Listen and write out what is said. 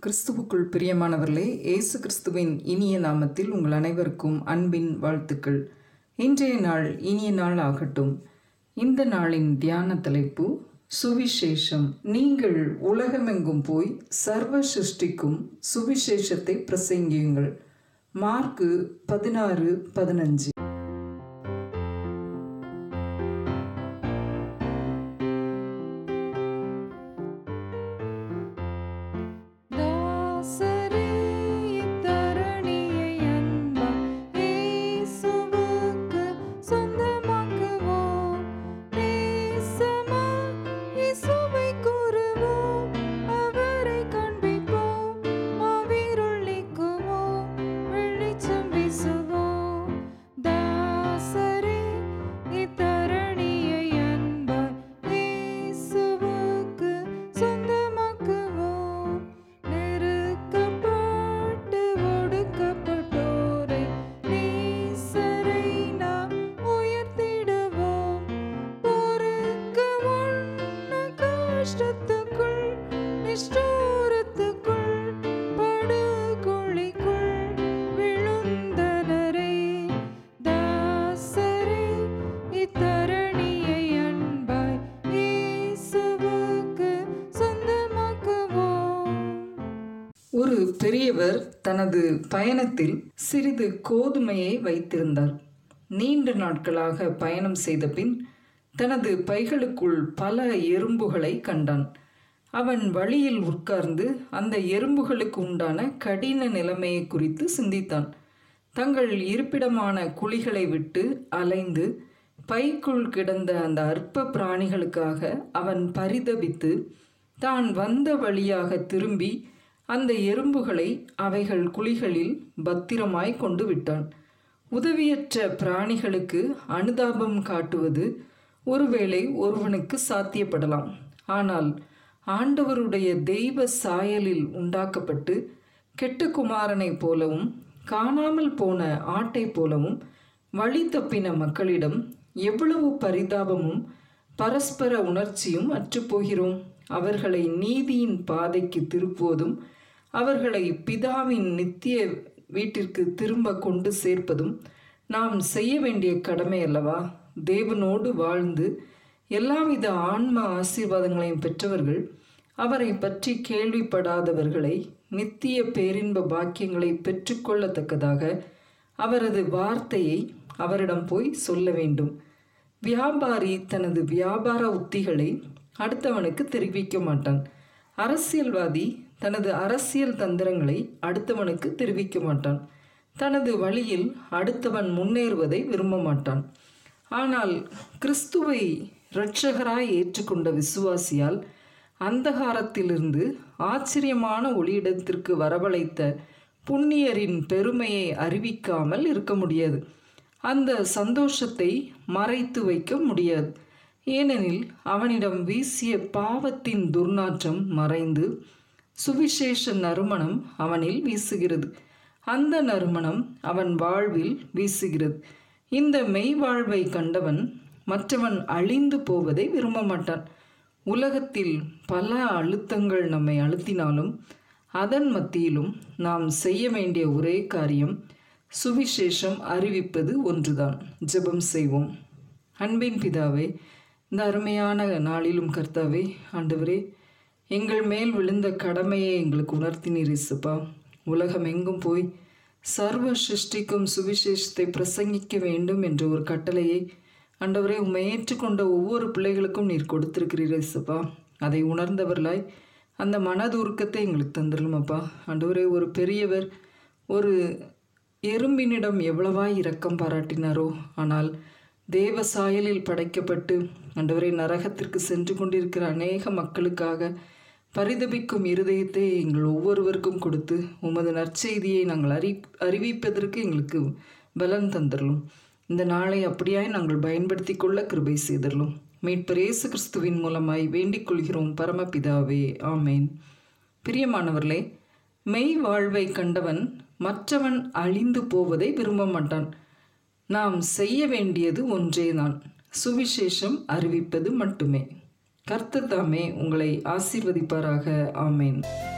கிறிஸ்துவுக்குள் பிரியமானவர்களே இயேசு கிறிஸ்துவின் இனிய நாமத்தில் உங்கள் அனைவருக்கும் அன்பின் வாழ்த்துக்கள் இன்றைய நாள் இனிய நாள் ஆகட்டும் இந்த நாளின் தியான தலைப்பு சுவிசேஷம் நீங்கள் உலகமெங்கும் போய் சர்வ சிருஷ்டிக்கும் சுவிசேஷத்தை பிரசங்கியுங்கள் மார்க்கு பதினாறு பதினஞ்சு தாசரே இத்தரணியை அன்பால் இயேசுவுக்கு சொந்தமாக்குவோம். நேசமாய் இயேசுவை கூறுவோம். அவரைக் காண்பிப்போம். ஆவிருள் நீக்குவோம். வெளிச்சம் வீசுவோம். தாசரே இத்தரணியை அன்பால் இயேசுவுக்கு சொந்தமாக்குவோம். நெருக்கப்பட்டு ஒடுக்கப்பட்டோரை நேசரை நாம் உயர்த்திடுவோம். பொறுக்க உண்ண கஷ்டத்துக்குள், நிஷ்டூரத்துக்குள், படுகுழிக்குள் விழுந்தனரே. தாசரே இத்தரணியை அன்பாய் இயேசுவுக்கு சொந்தமாக்குவோம் ஒரு பெரியவர் தனது பயணத்தில் சிறிது கோதுமையை வைத்திருந்தார் நீண்ட நாட்களாக பயணம் செய்த பின் தனது பைகளுக்குள் பல எறும்புகளை கண்டான் அவன் வழியில் உட்கார்ந்து அந்த எறும்புகளுக்கு உண்டான கடின நிலைமையை குறித்து சிந்தித்தான் தங்கள் இருப்பிடமான குழிகளை விட்டு அலைந்து பைக்குள் கிடந்த அந்த அற்ப பிராணிகளுக்காக அவன் பரிதபித்து தான் வந்த வழியாக திரும்பி அந்த எறும்புகளை அவைகள் குழிகளில் பத்திரமாய் கொண்டு விட்டான் உதவியற்ற பிராணிகளுக்கு அனுதாபம் காட்டுவது ஒருவேளை ஒருவனுக்கு சாத்தியப்படலாம் ஆனால் ஆண்டவருடைய தெய்வ சாயலில் உண்டாக்கப்பட்டு கெட்ட குமாரனைப் போலவும் காணாமல் போன ஆட்டைப் போலவும் வழி தப்பின மக்களிடம் எவ்வளவு பரிதாபமும் பரஸ்பர உணர்ச்சியும் அற்றுப்போகிறோம் அவர்களை நீதியின் பாதைக்கு திருப்புவதும் அவர்களை பிதாவின் நித்திய வீட்டிற்கு திரும்ப கொண்டு சேர்ப்பதும் நாம் செய்ய வேண்டிய கடமை அல்லவா தேவனோடு வாழ்ந்து எல்லாவித ஆன்ம ஆசீர்வாதங்களையும் பெற்றவர்கள் அவரை பற்றி கேள்விப்படாதவர்களை நித்திய பேரின்ப பாக்கியங்களை பெற்றுக்கொள்ளத்தக்கதாக அவரது வார்த்தையை அவரிடம் போய் சொல்ல வேண்டும் வியாபாரி தனது வியாபார உத்திகளை அடுத்தவனுக்கு தெரிவிக்க மாட்டான் அரசியல்வாதி தனது அரசியல் தந்திரங்களை அடுத்தவனுக்கு தெரிவிக்க மாட்டான் தனது வழியில் அடுத்தவன் முன்னேறுவதை விரும்ப மாட்டான் ஆனால் கிறிஸ்துவை இரட்சகராய் ஏற்றுக்கொண்ட விசுவாசியால் அந்தகாரத்திலிருந்து ஆச்சரியமான ஒளியிடத்திற்கு வரவழைத்த புண்ணியரின் பெருமையை அறிவிக்காமல் இருக்க முடியாது அந்த சந்தோஷத்தை மறைத்து வைக்க முடியாது ஏனெனில் அவனிடம் வீசிய பாவத்தின் துர்நாற்றம் மறைந்து சுவிசேஷ நறுமணம் அவனில் வீசுகிறது அந்த நறுமணம் அவன் வாழ்வில் வீசுகிறது இந்த மெய் வாழ்வை கண்டவன் மற்றவன் அழிந்து போவதை விரும்ப மாட்டான் உலகத்தில் பல அழுத்தங்கள் நம்மை அழுத்தினாலும் அதன் மத்தியிலும் நாம் செய்ய வேண்டிய ஒரே காரியம் சுவிசேஷம் அறிவிப்பது ஒன்றுதான் ஜெபம் செய்வோம் அன்பின் பிதாவே இந்த அருமையான நாளிலும் கர்த்தாவே ஆண்டவரே எங்கள் மேல் விழுந்த கடமையை எங்களுக்கு உணர்த்தினீர் இசுப்பா உலகம் எங்கும் போய் சர்வ சிருஷ்டிக்கும் சுவிசேஷத்தை பிரசங்கிக்க வேண்டும் என்ற ஒரு கட்டளையை ஆண்டவரே உம்மை ஏற்றுக்கொண்ட ஒவ்வொரு பிள்ளைகளுக்கும் நீர் கொடுத்திருக்கிறீர் இசுப்பா அதை உணர்ந்தவர்களாய் அந்த மனதுருக்கத்தை எங்களுக்கு தந்துடலும் அப்பா ஆண்டவரே ஒரு பெரியவர் ஒரு எறும்பினிடம் எவ்வளவாய் இரக்கம் பாராட்டினாரோ ஆனால் தேவ சாயலில் படைக்கப்பட்டு ஆண்டவரே நரகத்திற்கு சென்று கொண்டிருக்கிற அநேக மக்களுக்காக பரிதபிக்கும் இருதயத்தை எங்கள் ஒவ்வொருவருக்கும் கொடுத்து உமது நற்செய்தியை நாங்கள் அறி அறிவிப்பதற்கு எங்களுக்கு பலன் தந்துடலும் இந்த நாளை அப்படியாய் நாங்கள் பயன்படுத்தி கொள்ள கிருபை செய்தரலும் மீட்பர் இயேசு கிறிஸ்துவின் மூலமாய் வேண்டிக் கொள்கிறோம் பரமபிதாவே ஆமேன் பிரியமானவர்களே மெய் வாழ்வை கண்டவன் மற்றவன் அழிந்து போவதை விரும்ப மாட்டான் நாம் செய்ய வேண்டியது ஒன்றேதான் சுவிசேஷம் அறிவிப்பது மட்டுமே கர்த்தர் தாமே உங்களை ஆசீர்வதிப்பாராக ஆமேன்